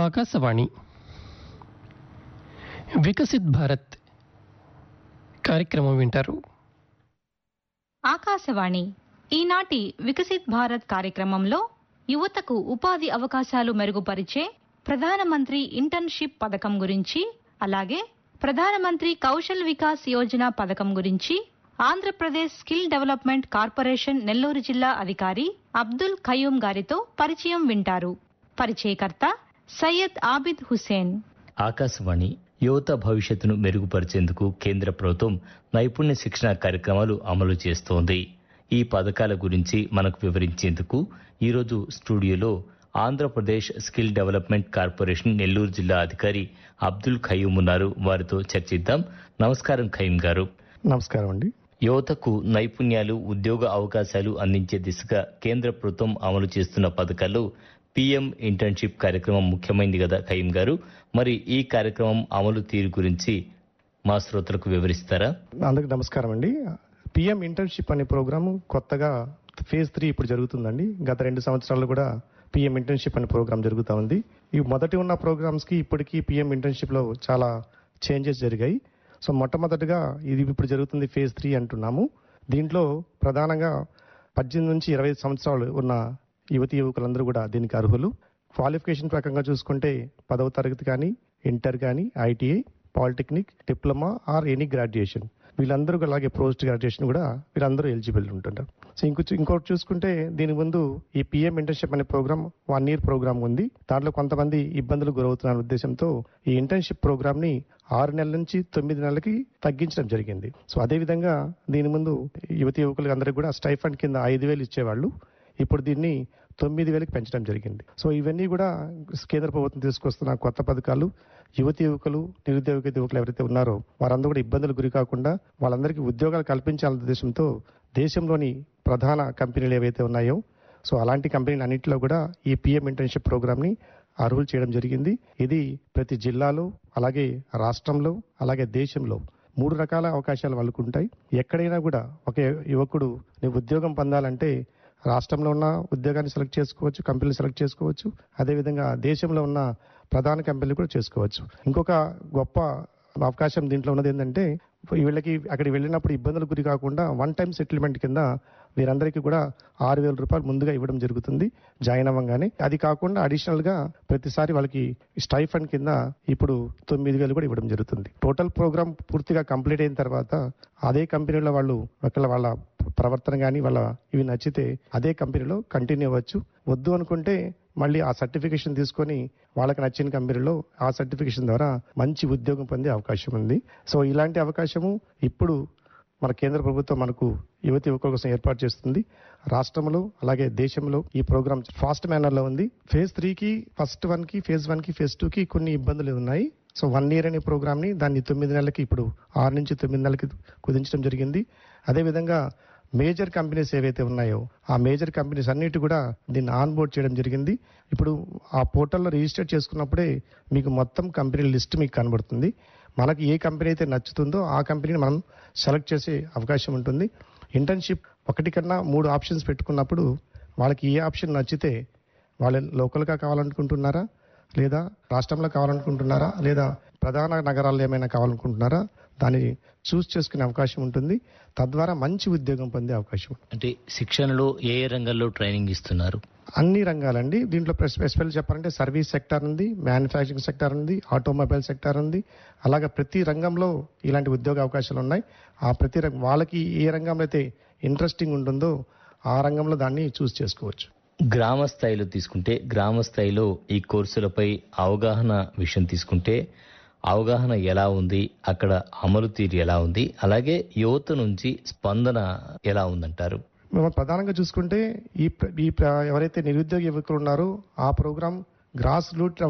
ఆకాశవాణి వికసిత్ భారత్ కార్యక్రమం వింటారు ఆకాశవాణి ఈనాటి వికసిత్ భారత్ కార్యక్రమంలో యువతకు ఉపాధి అవకాశాలు మెరుగుపరిచే ప్రధానమంత్రి ఇంటర్న్షిప్ పథకం గురించి అలాగే ప్రధానమంత్రి కౌశల్ వికాస్ యోజన పథకం గురించి Andhra Pradesh skill development corporation Nellore జిల్లా అధికారి అబ్దుల్ ఖయూం గారితో పరిచయం వింటారు పరిచయకర్త సయ్యద్ ఆబిద్ హుసేన్ ఆకాశవాణి యువత భవిష్యత్తును మెరుగుపరిచేందుకు కేంద్ర ప్రభుత్వం నైపుణ్య శిక్షణ కార్యక్రమాలు అమలు చేస్తోంది ఈ పథకాల గురించి మనకు వివరించేందుకు ఈరోజు స్టూడియోలో Andhra Pradesh skill development corporation Nellore జిల్లా అధికారి అబ్దుల్ ఖయూం ఉన్నారు వారితో చర్చిద్దాం నమస్కారం ఖయూం గారు నమస్కారం అండి యువతకు నైపుణ్యాలు ఉద్యోగ అవకాశాలు అందించే దిశగా కేంద్ర ప్రభుత్వం అమలు చేస్తున్న పథకాల్లో పీఎం ఇంటర్న్షిప్ కార్యక్రమం ముఖ్యమైనది కదా ఖయీం గారు మరి ఈ కార్యక్రమం అమలు తీరు గురించి మా శ్రోతలకు వివరిస్తారా అందరికి నమస్కారం అండి పిఎం ఇంటర్న్షిప్ అనే ప్రోగ్రామ్ కొత్తగా ఫేజ్ త్రీ ఇప్పుడు జరుగుతుందండి గత రెండు సంవత్సరాలు కూడా పిఎం ఇంటర్న్షిప్ అనే ప్రోగ్రామ్ జరుగుతూ ఉంది ఈ మొదటి ఉన్న ప్రోగ్రామ్స్ కి ఇప్పటికీ పిఎం ఇంటర్న్షిప్ లో చాలా చేంజెస్ జరిగాయి సో మొట్టమొదటిగా ఇది ఇప్పుడు జరుగుతుంది ఫేజ్ త్రీ అంటున్నాము దీంట్లో ప్రధానంగా పద్దెనిమిది నుంచి ఇరవై సంవత్సరాలు ఉన్న యువతి యువకులందరూ కూడా దీనికి అర్హులు క్వాలిఫికేషన్ ప్రకారంగా చూసుకుంటే పదవ తరగతి కానీ ఇంటర్ కానీ ITI polytechnic diploma or any graduation వీళ్ళందరూ కూడా అలాగే పోస్ట్ గ్రాడ్యుయేషన్ కూడా వీళ్ళందరూ ఎలిజిబుల్ ఉంటుంటారు సో ఇంకో ఇంకోటి చూసుకుంటే దీని ముందు ఈ పిఎం ఇంటర్న్షిప్ అనే ప్రోగ్రామ్ వన్ ఇయర్ ప్రోగ్రామ్ ఉంది దాంట్లో కొంతమంది ఇబ్బందులు గురవుతున్న ఉద్దేశంతో ఈ ఇంటర్న్షిప్ ప్రోగ్రామ్ ని ఆరు నెలల నుంచి తొమ్మిది నెలలకి తగ్గించడం జరిగింది సో అదే విధంగా దీని ముందు యువతి యువకులు అందరికీ కూడా స్టైఫండ్ కింద ఐదు వేలు ఇచ్చేవాళ్ళు ఇప్పుడు దీన్ని తొమ్మిది వేలకు పెంచడం జరిగింది సో ఇవన్నీ కూడా కేంద్ర ప్రభుత్వం తీసుకొస్తున్న కొత్త పథకాలు యువతి యువకులు నిరుద్యోగ యువకులు ఎవరైతే ఉన్నారో వారందరూ కూడా ఇబ్బందులు గురి కాకుండా వాళ్ళందరికీ ఉద్యోగాలు కల్పించాలనే ఉద్దేశంతో దేశంలోని ప్రధాన కంపెనీలు ఏవైతే ఉన్నాయో సో అలాంటి కంపెనీలు అన్నింటిలో కూడా ఈ పిఎం ఇంటర్న్షిప్ ప్రోగ్రామ్ ని అర్హులు చేయడం జరిగింది ఇది ప్రతి జిల్లాలో అలాగే రాష్ట్రంలో అలాగే దేశంలో మూడు రకాల అవకాశాలు వాళ్ళకు ఉంటాయి ఎక్కడైనా కూడా ఒక యువకుడు నీ ఉద్యోగం పొందాలంటే రాష్ట్రంలో ఉన్న ఉద్యోగాన్ని సెలెక్ట్ చేసుకోవచ్చు కంపెనీలు సెలెక్ట్ చేసుకోవచ్చు అదేవిధంగా దేశంలో ఉన్న ప్రధాన కంపెనీలు కూడా చేసుకోవచ్చు ఇంకొక గొప్ప అవకాశం దీంట్లో ఉన్నది ఏంటంటే వీళ్ళకి అక్కడికి వెళ్ళినప్పుడు ఇబ్బందులు గురి కాకుండా వన్ టైం సెటిల్మెంట్ కింద వీరందరికీ కూడా ఆరు వేల రూపాయలు ముందుగా ఇవ్వడం జరుగుతుంది జాయిన్ అవ్వగానే అది కాకుండా అడిషనల్ గా ప్రతిసారి వాళ్ళకి స్టైఫండ్ కింద ఇప్పుడు తొమ్మిది వేలు కూడా ఇవ్వడం జరుగుతుంది టోటల్ ప్రోగ్రామ్ పూర్తిగా కంప్లీట్ అయిన తర్వాత అదే కంపెనీలో వాళ్ళు ఒకవేళ వాళ్ళ ప్రవర్తన కానీ వాళ్ళ ఇవి నచ్చితే అదే కంపెనీలో కంటిన్యూ అవ్వచ్చు వద్దు అనుకుంటే మళ్ళీ ఆ సర్టిఫికేషన్ తీసుకొని వాళ్ళకి నచ్చిన కంపెనీలో ఆ సర్టిఫికేషన్ ద్వారా మంచి ఉద్యోగం పొందే అవకాశం ఉంది సో ఇలాంటి అవకాశము ఇప్పుడు మన కేంద్ర ప్రభుత్వం మనకు యువతి యువకుల కోసం ఏర్పాటు చేస్తుంది రాష్ట్రంలో అలాగే దేశంలో ఈ ప్రోగ్రామ్ ఫాస్ట్ మేనర్ లో ఉంది ఫేజ్ త్రీకి ఫస్ట్ వన్ కి ఫేజ్ వన్ కి ఫేజ్ టూ కి కొన్ని ఇబ్బందులు ఉన్నాయి సో వన్ ఇయర్ అనే ప్రోగ్రామ్ ని దాన్ని తొమ్మిది నెలలకి ఇప్పుడు ఆరు నుంచి తొమ్మిది నెలలకి కుదించడం జరిగింది అదేవిధంగా మేజర్ కంపెనీస్ ఏవైతే ఉన్నాయో ఆ మేజర్ కంపెనీస్ అన్నిటి కూడా దీన్ని ఆన్ బోర్డ్ చేయడం జరిగింది ఇప్పుడు ఆ పోర్టల్లో రిజిస్టర్ చేసుకున్నప్పుడే మీకు మొత్తం కంపెనీల లిస్ట్ మీకు కనబడుతుంది మనకి ఏ కంపెనీ అయితే నచ్చుతుందో ఆ కంపెనీని మనం సెలెక్ట్ చేసే అవకాశం ఉంటుంది ఇంటర్న్షిప్ ఒకటి కన్నా మూడు ఆప్షన్స్ పెట్టుకున్నప్పుడు వాళ్ళకి ఏ ఆప్షన్ నచ్చితే వాళ్ళు లోకల్గా కావాలనుకుంటున్నారా లేదా రాష్ట్రంలో కావాలనుకుంటున్నారా లేదా ప్రధాన నగరాల్లో ఏమైనా కావాలనుకుంటున్నారా దాన్ని చూస్ చేసుకునే అవకాశం ఉంటుంది తద్వారా మంచి ఉద్యోగం పొందే అవకాశం ఉంటుంది అంటే శిక్షణలో ఏ ఏ రంగాల్లో ట్రైనింగ్ ఇస్తున్నారు అన్ని రంగాలండి దీంట్లో స్పెషల్ చెప్పాలంటే సర్వీస్ సెక్టార్ ఉంది మ్యానుఫ్యాక్చరింగ్ సెక్టార్ ఉంది ఆటోమొబైల్ సెక్టార్ ఉంది అలాగే ప్రతి రంగంలో ఇలాంటి ఉద్యోగ అవకాశాలు ఉన్నాయి ఆ ప్రతి రంగం వాళ్ళకి ఏ రంగంలో అయితే ఇంట్రెస్టింగ్ ఉంటుందో ఆ రంగంలో దాన్ని చూస్ చేసుకోవచ్చు గ్రామ స్థాయిలో తీసుకుంటే గ్రామ స్థాయిలో ఈ కోర్సులపై అవగాహన విషయం తీసుకుంటే అవగాహన ఎలా ఉంది అక్కడ అమలు తీరు ఎలా ఉంది అలాగే యువత నుంచి స్పందన ఎలా ఉందంటారు మేము ప్రధానంగా చూసుకుంటే ఈ ప్ర- ఈ ప్ర- ఎవరైతే నిరుద్యోగ యువకులు ఉన్నారో ఆ ప్రోగ్రామ్ గ్రాస్ రూట్